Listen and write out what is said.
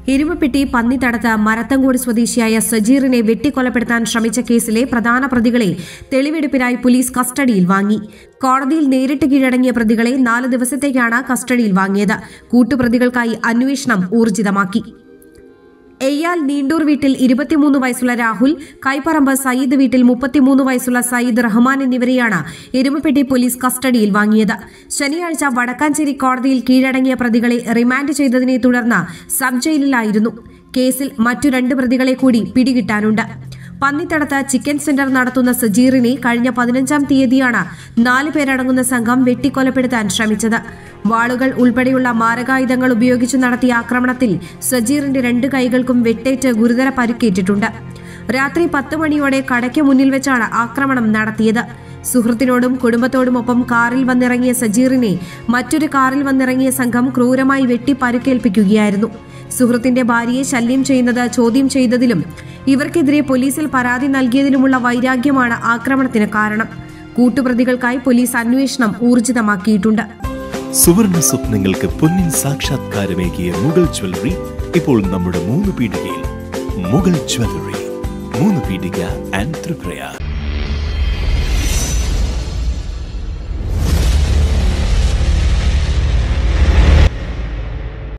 എരുമപ്പെട്ടി പന്നിത്തടത്ത് മരത്തങ്കോട് സ്വദേശിയായ സജീറിനെ വെട്ടിക്കൊലപ്പെടുത്താൻ ശ്രമിച്ച കേസിലെ പ്രധാന പ്രതികളെ തെളിവെടുപ്പിനായി പോലീസ് കസ്റ്റഡിയിൽ വാങ്ങി കോടതിയിൽ നേരിട്ട് കീഴടങ്ങിയ പ്രതികളെ നാല് ദിവസത്തേക്കാണ് കസ്റ്റഡിയിൽ വാങ്ങിയത് കൂട്ടുപ്രതികൾക്കായി അന്വേഷണം ഊർജിതമാക്കി എയ്യാൽ നീണ്ടൂർ വീട്ടിൽ ഇരുപത്തിമൂന്ന് വയസ്സുള്ള രാഹുൽ കൈപ്പറമ്പ് സയ്യിദ് വീട്ടിൽ മുപ്പത്തിമൂന്ന് വയസ്സുള്ള സയ്യിദ് റഹ്മാൻ എന്നിവരെയാണ് എരുമപ്പെട്ടി പോലീസ് കസ്റ്റഡിയിൽ വാങ്ങിയത് ശനിയാഴ്ച വടക്കാഞ്ചേരി കോടതിയിൽ കീഴടങ്ങിയ പ്രതികളെ റിമാൻഡ് ചെയ്തതിനെ തുടർന്ന് സബ് ജയിലിലായിരുന്നു കേസിൽ മറ്റു രണ്ട് പ്രതികളെ കൂടി പിടികിട്ടാനുണ്ട് പന്നിത്തടത്ത് ചിക്കൻ സെന്റർ നടത്തുന്ന സജീറിനെ കഴിഞ്ഞ പതിനഞ്ചാം തീയതിയാണ് നാല് പേരടങ്ങുന്ന സംഘം വെട്ടിക്കൊലപ്പെടുത്താൻ ശ്രമിച്ചത് വാളുകൾ ഉൾപ്പെടെയുള്ള മാരകായുധങ്ങൾ ഉപയോഗിച്ച് നടത്തിയ ആക്രമണത്തിൽ സജീറിന്റെ രണ്ട് കൈകൾക്കും വെട്ടേറ്റ് ഗുരുതര പരിക്കേറ്റിട്ടുണ്ട് രാത്രി പത്ത് മണിയോടെ കടയ്ക്ക് മുന്നിൽ വെച്ചാണ് ആക്രമണം നടത്തിയത് സുഹൃത്തിനോടും കുടുംബത്തോടുമൊപ്പം കാറിൽ വന്നിറങ്ങിയ സജീറിനെ മറ്റൊരു കാറിൽ വന്നിറങ്ങിയ സംഘം ക്രൂരമായി വെട്ടി പരിക്കേൽപ്പിക്കുകയായിരുന്നു സുഹൃത്തിന്റെ ഭാര്യയെ ശല്യം ചെയ്യുന്നത് ചോദ്യം ചെയ്തതിലും ഇവർക്കെതിരെ പോലീസിൽ പരാതി നൽകിയതിലുമുള്ള വൈരാഗ്യമാണ് ആക്രമണത്തിന് കാരണം കൂട്ടുപ്രതികൾക്കായി പോലീസ് അന്വേഷണം ഊർജിതമാക്കിയിട്ടുണ്ട് സുവർണ സ്വപ്നങ്ങൾക്ക് പൊന്നിൻ സാക്ഷാത്കാരമേകിയ മുഗൾ ജ്വല്ലറി ഇപ്പോൾ നമ്മുടെ മൂന്ന് പീടികയിൽ മുഗൾ ജ്വല്ലറി മൂന്ന് പീടിക ആൻഡ് ത്രിപ്രയാർ